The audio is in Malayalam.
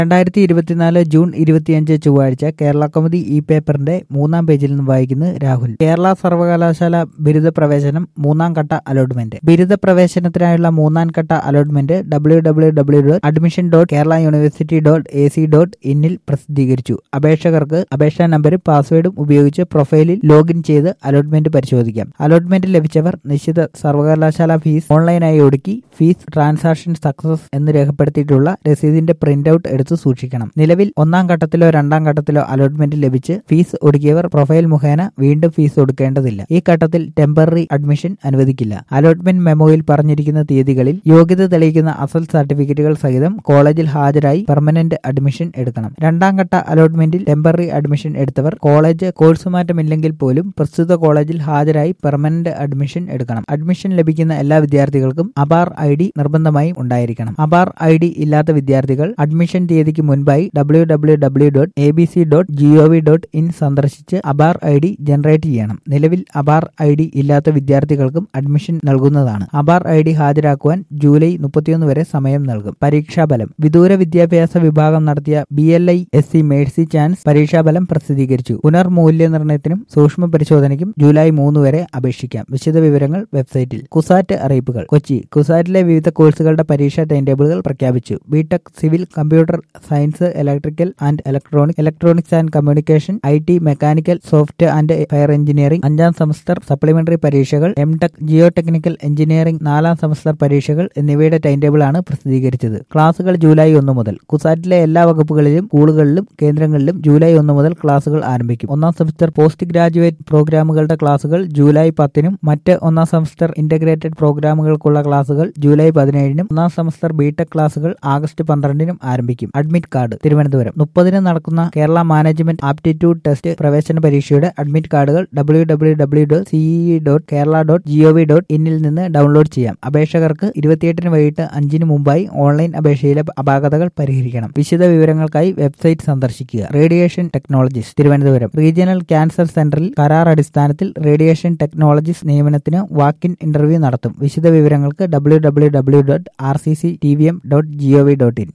രണ്ടായിരത്തി ഇരുപത്തിനാല് ജൂൺ ഇരുപത്തിയഞ്ച് ചൊവ്വാഴ്ച കേരള കൗമുദി ഇ പേപ്പറിന്റെ മൂന്നാം പേജിൽ നിന്ന് വായിക്കുന്നു രാഹുൽ കേരള സർവകലാശാല ബിരുദ പ്രവേശനം മൂന്നാം ഘട്ട അലോട്ട്മെന്റ് ബിരുദ പ്രവേശനത്തിനായുള്ള മൂന്നാം ഘട്ട allotment W W W dot admission dot Kerala university dot A C dot ഇന്നിൽ പ്രസിദ്ധീകരിച്ചു അപേക്ഷകർക്ക് അപേക്ഷാ നമ്പരും പാസ്വേഡും ഉപയോഗിച്ച് പ്രൊഫൈലിൽ ലോഗിൻ ചെയ്ത് അലോട്ട്മെന്റ് പരിശോധിക്കാം അലോട്ട്മെന്റ് ലഭിച്ചവർ നിശ്ചിത സർവകലാശാല ഫീസ് ഓൺലൈനായി ഒടുക്കി ഫീസ് ട്രാൻസാക്ഷൻ സക്സസ് എന്ന് രേഖപ്പെടുത്തിയിട്ടുള്ള രസീതിന്റെ പ്രിന്റ് ഔട്ട് എടുത്ത് സൂക്ഷിക്കണം നിലവിൽ ഒന്നാം ഘട്ടത്തിലോ രണ്ടാം ഘട്ടത്തിലോ അലോട്ട്മെന്റ് ലഭിച്ച് ഫീസ് ഒടുക്കിയവർ പ്രൊഫൈൽ മുഖേന വീണ്ടും ഫീസ് ഒടുക്കേണ്ടതില്ല ഈ ഘട്ടത്തിൽ ടെമ്പററി അഡ്മിഷൻ അനുവദിക്കില്ല അലോട്ട്മെന്റ് മെമ്മോയിൽ പറഞ്ഞിരിക്കുന്ന തീയതികളിൽ യോഗ്യത തെളിയിക്കുന്ന അസൽ സർട്ടിഫിക്കറ്റുകൾ സഹിതം കോളേജിൽ ഹാജരായി പെർമനന്റ് അഡ്മിഷൻ എടുക്കണം രണ്ടാം ഘട്ട അലോട്ട്മെന്റിൽ ടെമ്പററി അഡ്മിഷൻ എടുത്തവർ കോളേജ് കോഴ്സ് മാറ്റമില്ലെങ്കിൽ പോലും പ്രസ്തുത കോളേജിൽ ഹാജരായി പെർമനന്റ് അഡ്മിഷൻ എടുക്കണം അഡ്മിഷൻ ലഭിക്കുന്ന എല്ലാ വിദ്യാർത്ഥികൾക്കും അബാർ ഐ ഡി നിർബന്ധമായും ഉണ്ടായിരിക്കണം അബാർ ഐ ഡി ഇല്ലാത്ത വിദ്യാർത്ഥികൾ അഡ്മിഷൻ തീയതിക്ക് മുൻപായി W W W dot A B C dot G O V dot in സന്ദർശിച്ച് അബാർ ഐ ഡി ജനറേറ്റ് ചെയ്യണം നിലവിൽ അബാർ ഐ ഡി ഇല്ലാത്ത വിദ്യാർത്ഥികൾക്കും അഡ്മിഷൻ നൽകുന്നതാണ് അബാർ ഐ ഡി ഹാജരാക്കുവാൻ ജൂലൈ മുപ്പത്തിയൊന്ന് വരെ സമയം നൽകും പരീക്ഷാഫലം വിദൂര വിദ്യാഭ്യാസ വിഭാഗം നടത്തിയ B L I S C mercy chance പരീക്ഷാഫലം പ്രസിദ്ധീകരിച്ചു പുനർമൂല്യനിർണ്ണയത്തിനും സൂക്ഷ്മ പരിശോധനയ്ക്കും ജൂലൈ മൂന്ന് വരെ അപേക്ഷിക്കാം വിശദവിവരങ്ങൾ വെബ്സൈറ്റിൽ കുസാറ്റ് അറിയിപ്പുകൾ കൊച്ചി കുസാറ്റിലെ വിവിധ കോഴ്സുകളുടെ പരീക്ഷാ ടൈം ടേബിളുകൾ പ്രഖ്യാപിച്ചു B Tech civil computer science electrical and electronic electronics and communication I T mechanical soft and fire engineering അഞ്ചാം സെമസ്റ്റർ സപ്ലിമെന്ററി പരീക്ഷകൾ M Tech geo technical engineering നാലാം സെമസ്റ്റർ പരീക്ഷകൾ എന്നിവയുടെ ടൈം ടേബിളാണ് പ്രസിദ്ധീകരിച്ചത് ക്ലാസുകൾ ജൂലൈ ഒന്ന് മുതൽ കുസാറ്റിലെ എല്ലാ വകുപ്പുകളിലും സ്കൂളുകളിലും കേന്ദ്രങ്ങളിലും ജൂലൈ ഒന്ന് മുതൽ ക്ലാസുകൾ ആരംഭിക്കും ഒന്നാം സെമസ്റ്റർ പോസ്റ്റ് ഗ്രാജുവേറ്റ് പ്രോഗ്രാമുകളുടെ ക്ലാസുകൾ ജൂലൈ പത്തിനും മറ്റ് ഒന്നാം സെമസ്റ്റർ ഇന്റഗ്രേറ്റഡ് പ്രോഗ്രാമുകൾക്കുള്ള ക്ലാസുകൾ ജൂലൈ പതിനേഴിനും ഒന്നാം സെമസ്റ്റർ ബിടെക് ക്ലാസുകൾ ആഗസ്റ്റ് പന്ത്രണ്ടിനും ആരംഭിക്കും അഡ്മിറ്റ് കാർഡ് തിരുവനന്തപുരം മുപ്പതിന് നടക്കുന്ന കേരള മാനേജ്മെന്റ് ആപ്റ്റിറ്റ്യൂഡ് ടെസ്റ്റ് പ്രവേശന പരീക്ഷയുടെ അഡ്മിറ്റ് കാർഡുകൾ W W W dot C E dot Kerala dot G O V dot ഇന്നിൽ നിന്ന് ഡൗൺലോഡ് ചെയ്യാം അപേക്ഷകർക്ക് ഇരുപത്തിയെട്ടിന് വൈകിട്ട് അഞ്ചിന് മുമ്പായി ഓൺലൈൻ അപേക്ഷയിലെ അപാകതകൾ പരിഹരിക്കണം വിശദ വിവരങ്ങൾക്കായി വെബ്സൈറ്റ് സന്ദർശിക്കുക radiation technologies Thiruvananthapuram regional cancer സെന്ററിൽ കരാർ അടിസ്ഥാനത്തിൽ റേഡിയേഷൻ ടെക്നോളജീസ് നിയമനത്തിന് വാക്കിൻ ഇന്റർവ്യൂ നടത്തും വിശദ വിവരങ്ങൾക്ക് W W W dot R C C T V M dot G O V dot in